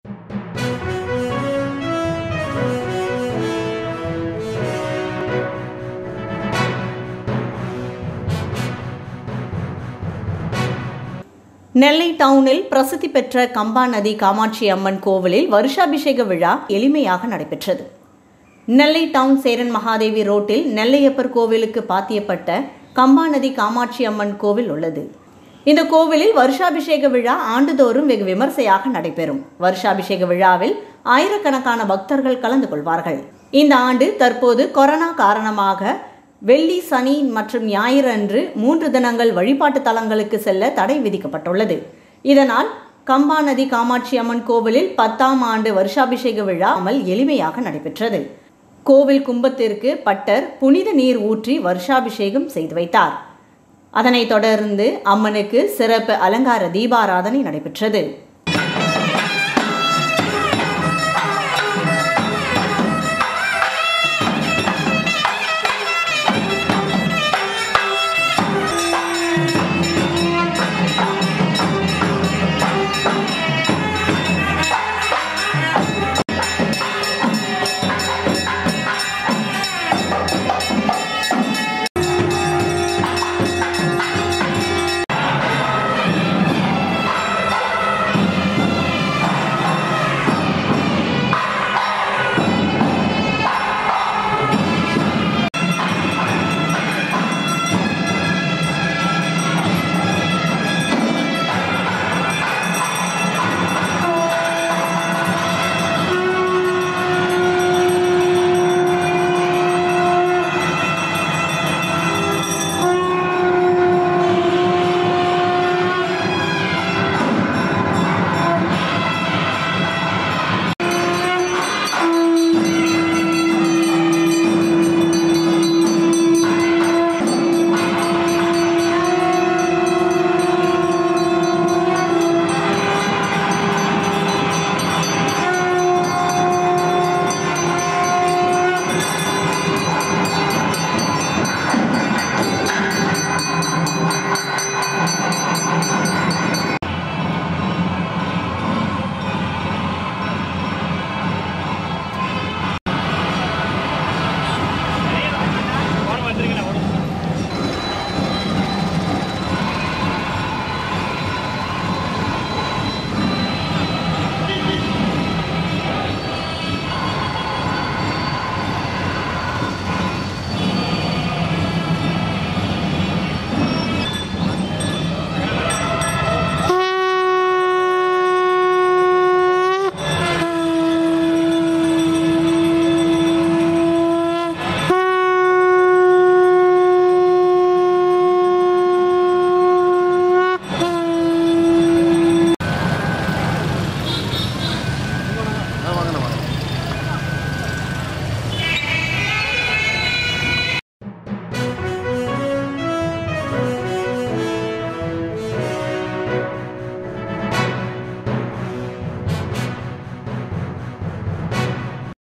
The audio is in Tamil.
நெல்லை டவுனில் பிரசித்தி பெற்ற கம்பா நதி காமாட்சி அம்மன் கோவிலில் வருஷாபிஷேக விழா எளிமையாக நடைபெற்றது நெல்லை டவுன் சேரன் மகாதேவி ரோட்டில் நெல்லையப்பர் கோவிலுக்கு பாத்தியப்பட்ட கம்பா நதி காமாட்சி அம்மன் கோவில் உள்ளது இந்த கோவிலில் வருஷாபிஷேக விழா ஆண்டுதோறும் வெகு விமர்சையாக நடைபெறும் வருஷாபிஷேக விழாவில் ஆயிரக்கணக்கான பக்தர்கள் கலந்து கொள்வார்கள் இந்த ஆண்டு தற்போது கொரோனா காரணமாக வெள்ளி சனி மற்றும் ஞாயிறு அன்று மூன்று தினங்கள் வழிபாட்டு தலங்களுக்கு செல்ல தடை விதிக்கப்பட்டுள்ளது இதனால் கம்பா நதி காமாட்சி அம்மன் கோவிலில் பத்தாம் ஆண்டு வருஷாபிஷேக விழா அமல் எளிமையாக நடைபெற்றது கோவில் கும்பத்திற்கு பட்டர் புனித நீர் ஊற்றி வருஷாபிஷேகம் செய்து வைத்தார் அதனைத் தொடர்ந்து அம்மனுக்கு சிறப்பு அலங்கார தீபாராதனை நடைபெற்றது